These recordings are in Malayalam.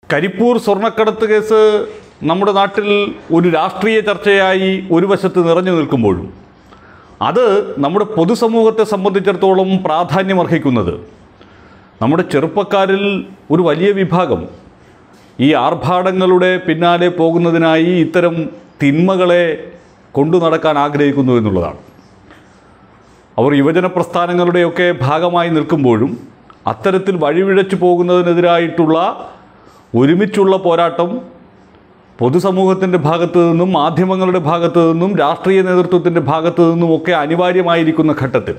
കരിപ്പൂർ സ്വർണ്ണക്കടത്ത് കേസ് നമ്മുടെ നാട്ടിൽ ഒരു രാഷ്ട്രീയ ചർച്ചയായി ഒരു വശത്ത് നിറഞ്ഞു നിൽക്കുമ്പോഴും അത് നമ്മുടെ പൊതുസമൂഹത്തെ സംബന്ധിച്ചിടത്തോളം പ്രാധാന്യമർഹിക്കുന്നത് നമ്മുടെ ചെറുപ്പക്കാരിൽ ഒരു വലിയ വിഭാഗം ഈ ആർഭാടങ്ങളുടെ പിന്നാലെ പോകുന്നതിനായി ഇത്തരം തിന്മകളെ കൊണ്ടു നടക്കാൻ ആഗ്രഹിക്കുന്നു എന്നുള്ളതാണ് അവർ യുവജന പ്രസ്ഥാനങ്ങളുടെയൊക്കെ ഭാഗമായി നിൽക്കുമ്പോഴും അത്തരത്തിൽ വഴിവിഴച്ചു പോകുന്നതിനെതിരായിട്ടുള്ള ഒരുമിച്ചുള്ള പോരാട്ടം പൊതുസമൂഹത്തിൻ്റെ ഭാഗത്തു നിന്നും മാധ്യമങ്ങളുടെ ഭാഗത്തു നിന്നും രാഷ്ട്രീയ നേതൃത്വത്തിൻ്റെ ഭാഗത്തു നിന്നും ഒക്കെ അനിവാര്യമായിരിക്കുന്ന ഘട്ടത്തിൽ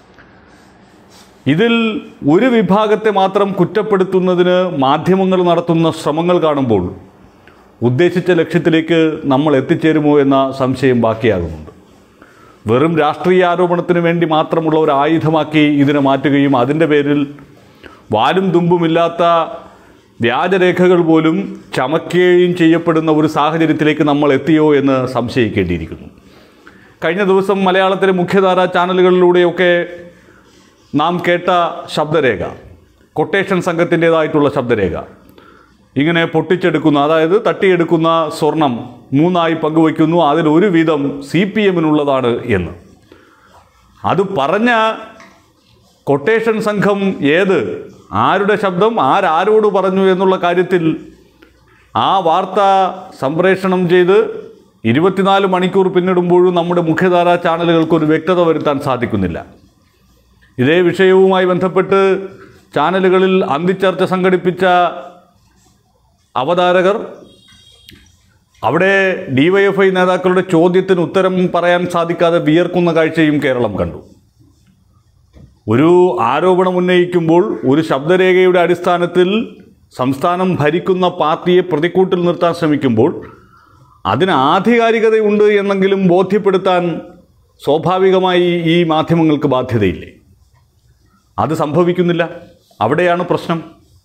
ഇതിൽ ഒരു വിഭാഗത്തെ മാത്രം കുറ്റപ്പെടുത്തുന്നതിന് മാധ്യമങ്ങൾ നടത്തുന്ന ശ്രമങ്ങൾ കാണുമ്പോൾ ഉദ്ദേശിച്ച ലക്ഷ്യത്തിലേക്ക് നമ്മൾ എത്തിച്ചേരുമോ എന്ന സംശയം ബാക്കിയാകുന്നുണ്ട് വെറും രാഷ്ട്രീയ ആരോപണത്തിന് വേണ്ടി മാത്രമുള്ള ഒരു ആയുധമാക്കി ഇതിനെ മാറ്റുകയും അതിൻ്റെ പേരിൽ വാലും തുമ്പുമില്ലാത്ത വ്യാജരേഖകൾ പോലും ചമക്കുകയും ചെയ്യപ്പെടുന്ന ഒരു സാഹചര്യത്തിലേക്ക് നമ്മൾ എത്തിയോ എന്ന് സംശയിക്കേണ്ടിയിരിക്കുന്നു കഴിഞ്ഞ ദിവസം മലയാളത്തിലെ മുഖ്യധാര ചാനലുകളിലൂടെയൊക്കെ നാം കേട്ട ശബ്ദരേഖ കൊട്ടേഷൻ സംഘത്തിൻ്റേതായിട്ടുള്ള ശബ്ദരേഖ ഇങ്ങനെ പൊട്ടിച്ചെടുക്കുന്ന അതായത് തട്ടിയെടുക്കുന്ന സ്വർണം മൂന്നായി പങ്കുവയ്ക്കുന്നു അതിൽ ഒരു വീതം സി പി എമ്മിനുള്ളതാണ് എന്ന് അത് പറഞ്ഞ കൊട്ടേഷൻ സംഘം ഏത് ആരുടെ ശബ്ദം ആരാരോട് പറഞ്ഞു എന്നുള്ള കാര്യത്തിൽ ആ വാർത്ത സംപ്രേഷണം ചെയ്ത് ഇരുപത്തിനാല് മണിക്കൂർ പിന്നിടുമ്പോഴും നമ്മുടെ മുഖ്യധാരാ ചാനലുകൾക്ക് ഒരു വ്യക്തത വരുത്താൻ സാധിക്കുന്നില്ല ഇതേ വിഷയവുമായി ബന്ധപ്പെട്ട് ചാനലുകളിൽ അന്തിച്ചർച്ച സംഘടിപ്പിച്ച അവതാരകർ അവിടെ ഡിവൈഎഫ്ഐ നേതാക്കളുടെ ചോദ്യത്തിന് ഉത്തരം പറയാൻ സാധിക്കാതെ വിയർക്കുന്ന കാഴ്ചയും കേരളം കണ്ടു ഒരു ആരോപണം ഉന്നയിക്കുമ്പോൾ ഒരു ശബ്ദരേഖയുടെ അടിസ്ഥാനത്തിൽ സംസ്ഥാനം ഭരിക്കുന്ന പാർട്ടിയെ പ്രതിക്കൂട്ടിൽ നിർത്താൻ ശ്രമിക്കുമ്പോൾ അതിന് ആധികാരികതയുണ്ട് എന്നെങ്കിലും ബോധ്യപ്പെടുത്താൻ സ്വാഭാവികമായി ഈ മാധ്യമങ്ങൾക്ക് ബാധ്യതയില്ലേ അത് സംഭവിക്കുന്നില്ല അവിടെയാണ് പ്രശ്നം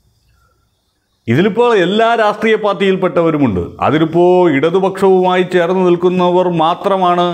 ഇതിലിപ്പോൾ എല്ലാ രാഷ്ട്രീയ പാർട്ടിയിൽപ്പെട്ടവരുമുണ്ട് അതിലിപ്പോൾ ഇടതുപക്ഷവുമായി ചേർന്ന് നിൽക്കുന്നവർ മാത്രമാണ്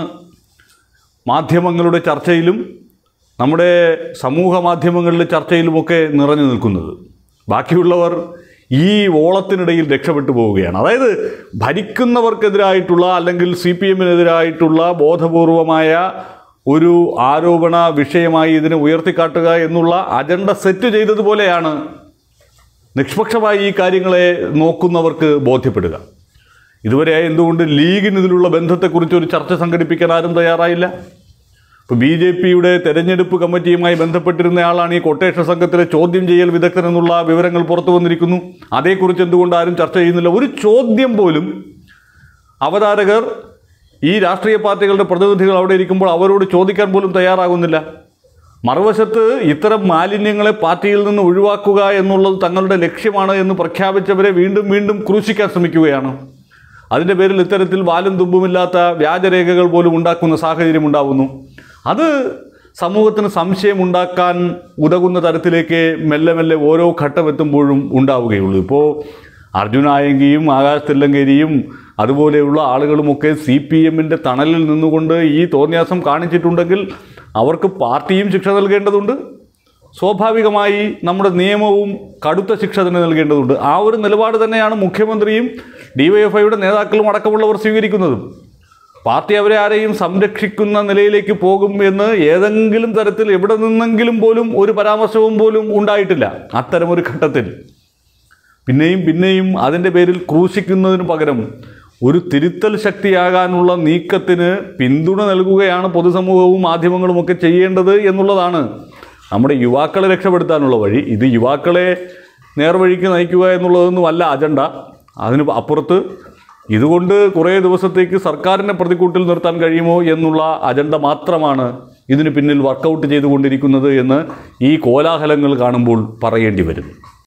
മാധ്യമങ്ങളുടെ ചർച്ചയിലും നമ്മുടെ സമൂഹ മാധ്യമങ്ങളിലെ ചർച്ചയിലുമൊക്കെ നിറഞ്ഞു നിൽക്കുന്നത് ബാക്കിയുള്ളവർ ഈ ഓളത്തിനിടയിൽ രക്ഷപ്പെട്ടു പോവുകയാണ് അതായത് ഭരിക്കുന്നവർക്കെതിരായിട്ടുള്ള അല്ലെങ്കിൽ സി പി എമ്മിനെതിരായിട്ടുള്ള ബോധപൂർവമായ ഒരു ആരോപണ വിഷയമായി ഇതിനെ ഉയർത്തിക്കാട്ടുക എന്നുള്ള അജണ്ട സെറ്റ് ചെയ്തതുപോലെയാണ് നിഷ്പക്ഷമായി ഈ കാര്യങ്ങളെ നോക്കുന്നവർക്ക് ബോധ്യപ്പെടുക ഇതുവരെ എന്തുകൊണ്ട് ലീഗിന് ഇതിലുള്ള ബന്ധത്തെക്കുറിച്ച് ഒരു ചർച്ച സംഘടിപ്പിക്കാൻ ആരും തയ്യാറായില്ല ഇപ്പോൾ ബി ജെ പിയുടെ തെരഞ്ഞെടുപ്പ് കമ്മിറ്റിയുമായി ബന്ധപ്പെട്ടിരുന്നയാളാണ് ഈ കൊട്ടേഷൻ സംഘത്തിലെ ചോദ്യം ചെയ്യൽ വിദഗ്ധൻ എന്നുള്ള വിവരങ്ങൾ പുറത്തു വന്നിരിക്കുന്നു അതേക്കുറിച്ച് എന്തുകൊണ്ട് ആരും ചർച്ച ചെയ്യുന്നില്ല ഒരു ചോദ്യം പോലും അവതാരകർ ഈ രാഷ്ട്രീയ പാർട്ടികളുടെ പ്രതിനിധികൾ അവിടെ ഇരിക്കുമ്പോൾ അവരോട് ചോദിക്കാൻ പോലും തയ്യാറാകുന്നില്ല മറുവശത്ത് ഇത്തരം മാലിന്യങ്ങളെ പാർട്ടിയിൽ നിന്ന് ഒഴിവാക്കുക എന്നുള്ളത് തങ്ങളുടെ ലക്ഷ്യമാണ് എന്ന് പ്രഖ്യാപിച്ചവരെ വീണ്ടും വീണ്ടും ക്രൂശിക്കാൻ ശ്രമിക്കുകയാണ് അതിൻ്റെ പേരിൽ ഇത്തരത്തിൽ വാലും തുമ്പുമില്ലാത്ത വ്യാജരേഖകൾ പോലും ഉണ്ടാക്കുന്ന സാഹചര്യം ഉണ്ടാവുന്നു അത് സമൂഹത്തിന് സംശയമുണ്ടാക്കാൻ ഉതകുന്ന തരത്തിലേക്ക് മെല്ലെ മെല്ലെ ഓരോ ഘട്ടം എത്തുമ്പോഴും ഉണ്ടാവുകയുള്ളൂ ഇപ്പോൾ അർജുനായങ്കിയും ആകാശ് തില്ലങ്കേരിയും അതുപോലെയുള്ള ആളുകളുമൊക്കെ സി പി എമ്മിൻ്റെ തണലിൽ നിന്നുകൊണ്ട് ഈ തോന്നിയാസം കാണിച്ചിട്ടുണ്ടെങ്കിൽ അവർക്ക് പാർട്ടിയും ശിക്ഷ നൽകേണ്ടതുണ്ട് സ്വാഭാവികമായി നമ്മുടെ നിയമവും കടുത്ത ശിക്ഷ തന്നെ നൽകേണ്ടതുണ്ട് ആ ഒരു നിലപാട് തന്നെയാണ് മുഖ്യമന്ത്രിയും ഡിവൈഎഫ്ഐയുടെ നേതാക്കളും അടക്കമുള്ളവർ സ്വീകരിക്കുന്നതും പാർട്ടി അവരെ ആരെയും സംരക്ഷിക്കുന്ന നിലയിലേക്ക് പോകും എന്ന് ഏതെങ്കിലും തരത്തിൽ എവിടെ നിന്നെങ്കിലും പോലും ഒരു പരാമർശവും പോലും ഉണ്ടായിട്ടില്ല അത്തരമൊരു ഘട്ടത്തിൽ പിന്നെയും പിന്നെയും അതിൻ്റെ പേരിൽ ക്രൂശിക്കുന്നതിന് പകരം ഒരു തിരുത്തൽ ശക്തിയാകാനുള്ള നീക്കത്തിന് പിന്തുണ നൽകുകയാണ് പൊതുസമൂഹവും മാധ്യമങ്ങളും ഒക്കെ ചെയ്യേണ്ടത് എന്നുള്ളതാണ് നമ്മുടെ യുവാക്കളെ രക്ഷപ്പെടുത്താനുള്ള വഴി ഇത് യുവാക്കളെ നേർവഴിക്ക് നയിക്കുക എന്നുള്ളതൊന്നുമല്ല അജണ്ട അതിന് അപ്പുറത്ത് ഇതുകൊണ്ട് കുറേ ദിവസത്തേക്ക് സർക്കാരിനെ പ്രതിക്കൂട്ടിൽ നിർത്താൻ കഴിയുമോ എന്നുള്ള അജണ്ട മാത്രമാണ് ഇതിന് പിന്നിൽ വർക്കൗട്ട് ചെയ്തുകൊണ്ടിരിക്കുന്നത് എന്ന് ഈ കോലാഹലങ്ങൾ കാണുമ്പോൾ പറയേണ്ടി വരുന്നു